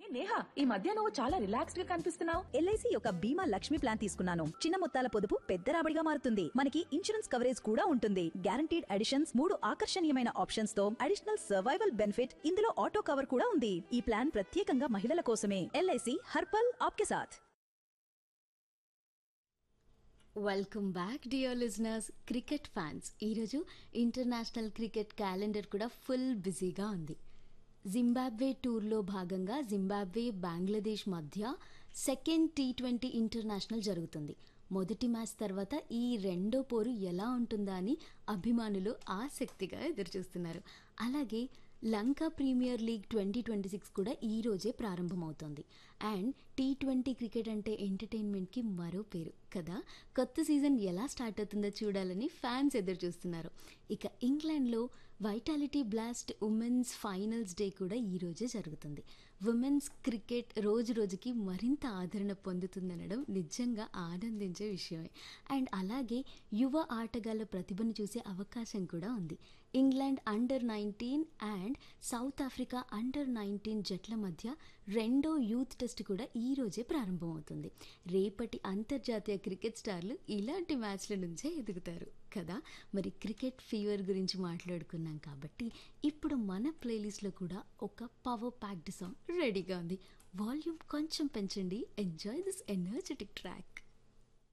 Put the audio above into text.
నేహా ఈ మధ్య నువ్వు చాలా రిలాక్స్డ్ గా కనిపిస్తున్నావు ఎల్ఐసి యొక్క బీమా లక్ష్మి ప్లాన్ తీసుకున్నాను చిన్న మొత్తాల పొదుపు పెద్ద రాబడిగా మారుతుంది మనకి ఇన్సూరెన్స్ కవరేజ్ కూడా ఉంటుంది గ్యారంటీడ్ అడిషన్స్ మూడు ఆకర్షణీయమైన ఆప్షన్స్ తో అడిషనల్ సర్వైవల్ బెనిఫిట్ ఇందులో ఆటో కవర్ కూడా ఉంది ఈ ప్లాన్ ప్రత్యేకంగా మహిళల కోసమే ఎల్ఐసి హర్పల్ ఆప్కే సాథ్ welcome back dear listeners cricket fans ఈరోజు ఇంటర్నేషనల్ క్రికెట్ క్యాలెండర్ కూడా ఫుల్ బిజీగా ఉంది జింబాబ్వే టూర్లో భాగంగా జింబాబ్వే బంగ్లాదేశ్ మధ్య సెకండ్ టీ ట్వంటీ ఇంటర్నేషనల్ జరుగుతుంది మొదటి మ్యాచ్ తర్వాత ఈ రెండో పోరు ఎలా ఉంటుందా అని అభిమానులు ఆసక్తిగా ఎదురుచూస్తున్నారు అలాగే Lanka Premier League twenty twenty six కూడా ఈ రోజే ప్రారంభమవుతోంది అండ్ టీ ట్వంటీ క్రికెట్ అంటే ఎంటర్టైన్మెంట్కి మరో పేరు కదా కొత్త సీజన్ ఎలా స్టార్ట్ అవుతుందో చూడాలని ఫ్యాన్స్ ఎదురు చూస్తున్నారు ఇక ఇంగ్లాండ్లో Vitality Blast women's finals day కూడా ఈ రోజే జరుగుతుంది ఉమెన్స్ క్రికెట్ రోజు రోజుకి మరింత ఆదరణ పొందుతుందనడం నిజంగా ఆనందించే విషయమే అండ్ అలాగే యువ ఆటగాళ్ళ ప్రతిభను చూసే అవకాశం కూడా ఉంది England under nineteen and South Africa under nineteen జట్ల మధ్య రెండో యూత్ టెస్ట్ కూడా ఈ రోజే ప్రారంభమవుతుంది రేపటి అంతర్జాతీయ క్రికెట్ స్టార్లు ఇలాంటి మ్యాచ్ల నుంచే ఎదుగుతారు కదా మరి క్రికెట్ ఫీవర్ గురించి మాట్లాడుకున్నాం కాబట్టి ఇప్పుడు మన ప్లేలిస్ట్లో కూడా ఒక పవర్ ప్యాక్డ్ సాంగ్ రెడీగా ఉంది వాల్యూమ్ కొంచెం పెంచండి ఎంజాయ్ దిస్ ఎనర్జెటిక్ ట్రాక్